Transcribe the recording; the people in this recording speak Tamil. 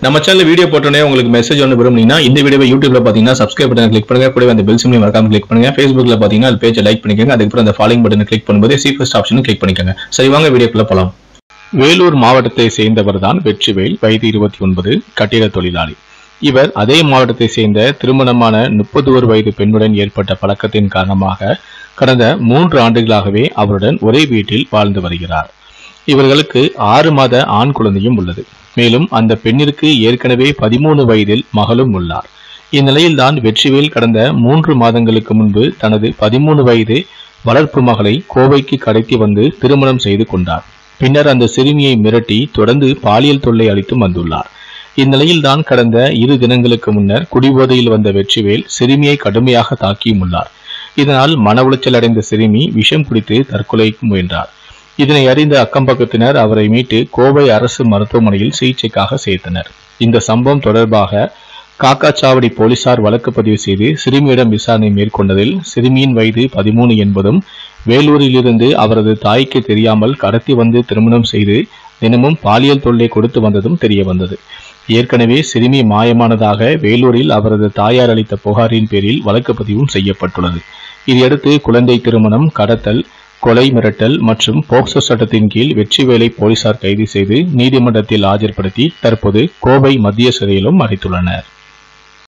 நம்ம சேனல் வீடியோ போட்டோன்னே உங்களுக்கு மெசேஜ் ஒன்று விரும்புனீங்கன்னா இந்த வீடியோவை யூடியூப்ல பார்த்தீங்கன்னா சப்ஸ்கிரைப் பட்டன் கிளிக் பண்ணுங்க கூடவே அந்த பெல் சிம்லையும் மறக்காம கிளிக் பண்ணுங்க ஃபேஸ்புக்ல பார்த்தீங்கன்னா அது பேஜை லைக் பண்ணிக்கோங்க அதுக்கப்புறம் அந்த ஃபாலோயிங் பட்டனை கிளிக் பண்ணும்போது சீஃபஸ்ட் ஆப்ஷனும் கிளிக் பண்ணிக்கோங்க சரி வாங்க வீடியோக்குள்ள போலாம் வேலூர் மாவட்டத்தை சேர்ந்தவர் தான் வெற்றிவேல் வயது இருபத்தி ஒன்பது கட்டிட தொழிலாளி இவர் அதே மாவட்டத்தை சேர்ந்த திருமணமான முப்பது ஒரு வயது பெண்ணுடன் ஏற்பட்ட பழக்கத்தின் காரணமாக கடந்த மூன்று ஆண்டுகளாகவே அவருடன் ஒரே வீட்டில் வாழ்ந்து வருகிறார் இவர்களுக்கு ஆறு மாத ஆண் குழந்தையும் உள்ளது மேலும் அந்த பெண்ணிற்கு ஏற்கனவே பதிமூணு வயதில் மகளும் உள்ளார் இந்நிலையில்தான் வெற்றிவேல் கடந்த மூன்று மாதங்களுக்கு முன்பு தனது பதிமூணு வயது வளர்ப்பு மகளை கோவைக்கு கடத்தி வந்து திருமணம் செய்து கொண்டார் பின்னர் அந்த சிறுமியை மிரட்டி தொடர்ந்து பாலியல் தொல்லை அளித்து வந்துள்ளார் இந்நிலையில்தான் கடந்த இரு தினங்களுக்கு முன்னர் குடிபோதையில் வந்த வெற்றிவேல் சிறுமியை கடுமையாக தாக்கியும் உள்ளார் இதனால் மன உளைச்சல் அடைந்த சிறுமி விஷம் குடித்து தற்கொலைக்கு முயன்றார் இதனை அறிந்த அக்கம்பக்கத்தினர் அவரை மீட்டு கோவை அரசு மருத்துவமனையில் சிகிச்சைக்காக சேர்த்தனர் இந்த சம்பவம் தொடர்பாக காக்காச்சாவடி போலீசார் வழக்கு பதிவு செய்து சிறுமியிடம் விசாரணை மேற்கொண்டதில் சிறுமியின் வயது பதிமூணு என்பதும் வேலூரிலிருந்து அவரது தாய்க்கு தெரியாமல் கடத்தி வந்து திருமணம் செய்து தினமும் பாலியல் தொல்லை கொடுத்து வந்ததும் தெரிய வந்தது ஏற்கனவே சிறுமி மாயமானதாக வேலூரில் அவரது தாயார் அளித்த புகாரின் பேரில் வழக்கு பதிவும் செய்யப்பட்டுள்ளது இதையடுத்து குழந்தை திருமணம் கடத்தல் கொலை மிரட்டல் மற்றும் போக்சோ சட்டத்தின் கீழ் வெற்றிவேலை போலீசார் கைது செய்து நீதிமன்றத்தில் ஆஜர்படுத்தி தற்போது கோவை மத்திய சிறையிலும் அடைத்துள்ளனர்